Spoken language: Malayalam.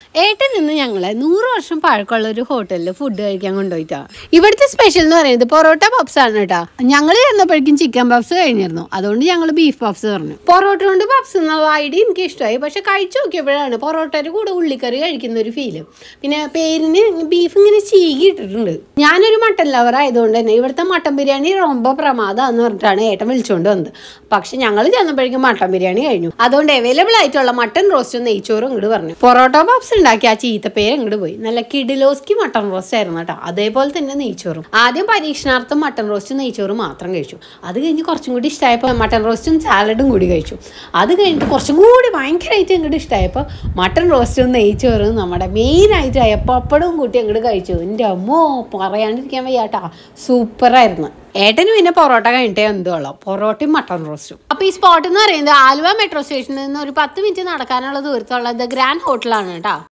ഏട്ടൻ നിന്ന് ഞങ്ങളെ നൂറ് വർഷം പഴക്കമുള്ള ഒരു ഹോട്ടലിൽ ഫുഡ് കഴിക്കാൻ കൊണ്ടുപോയിട്ടാ ഇവിടുത്തെ സ്പെഷ്യൽ എന്ന് പറയുന്നത് പൊറോട്ട പപ്സ് ആണ് കേട്ടാ ഞങ്ങൾ ചെന്നപ്പോഴേക്കും ചിക്കൻ പപ്സ് കഴിഞ്ഞിരുന്നു അതുകൊണ്ട് ഞങ്ങൾ ബീഫ് പപ്സ് പറഞ്ഞു പൊറോട്ട കൊണ്ട് പപ്സ് എന്നുള്ള ഐഡിയ എനിക്ക് ഇഷ്ടമായി പക്ഷെ കഴിച്ചു നോക്കിയപ്പോഴാണ് പൊറോട്ടയുടെ കൂടെ ഉള്ളിക്കറി കഴിക്കുന്ന ഒരു ഫീല് പിന്നെ പേരിന് ബീഫ് ഇങ്ങനെ ചീകി ഇട്ടിട്ടുണ്ട് ഞാനൊരു മട്ടൻ ലവർ ആയതുകൊണ്ട് തന്നെ ഇവിടുത്തെ മട്ടൻ ബിരിയാണി ரொம்ப പ്രമാദം പറഞ്ഞിട്ടാണ് ഏട്ടൻ വിളിച്ചുകൊണ്ട് വന്നത് പക്ഷെ ഞങ്ങൾ ചെന്നപ്പോഴേക്കും മട്ടൻ ബിരിയാണി കഴിഞ്ഞു അതുകൊണ്ട് അവൈലബിൾ ആയിട്ടുള്ള മട്ടൻ റോസ്റ്റും നെയ്ച്ചോറും ഇങ്ങോട്ട് പറഞ്ഞു പൊറോട്ട പപ്സ് ഉണ്ടാക്കി ആ ചീത്തപ്പേര് ഇങ്ങോട്ട് പോയി നല്ല കിഡിലോസ്കി മട്ടൺ റോസ്റ്റ് ആയിരുന്നു കേട്ടോ അതേപോലെ തന്നെ നെയ്ച്ചോറും ആദ്യം പരീക്ഷണാർത്ഥം മട്ടൺ റോസ്റ്റും നെയ്ച്ചോറും മാത്രം കഴിച്ചു അത് കഴിഞ്ഞ് കുറച്ചും കൂടി ഇഷ്ടമായപ്പോൾ മട്ടൺ റോസ്റ്റും സാലഡും കൂടി കഴിച്ചു അത് കഴിഞ്ഞിട്ട് കുറച്ചും കൂടി ഭയങ്കരമായിട്ട് അങ്ങോട്ട് ഇഷ്ടമായപ്പോൾ മട്ടൺ റോസ്റ്റും നെയ്ച്ചോറും നമ്മുടെ മെയിനായിട്ട് ആയ പപ്പടവും കൂട്ടി അങ്ങോട്ട് കഴിച്ചു എൻ്റെ അമ്മോ പറയാണ്ടിരിക്കാൻ വയ്യാട്ടാ സൂപ്പറായിരുന്നു ഏട്ടന് പിന്നെ പൊറോട്ട കഴിഞ്ഞിട്ടേ എന്തുള്ളൂ പൊറോട്ടയും മട്ടൺ റോസ്റ്റും അപ്പൊ ഈ സ്പോട്ട് എന്ന് പറയുന്നത് ആലുവ മെട്രോ സ്റ്റേഷനിൽ നിന്ന് ഒരു പത്ത് മിനിറ്റ് നടക്കാനുള്ള ദൂരത്തുള്ള ദ ഗ്രാൻഡ് ഹോട്ടലാണ് കേട്ടോ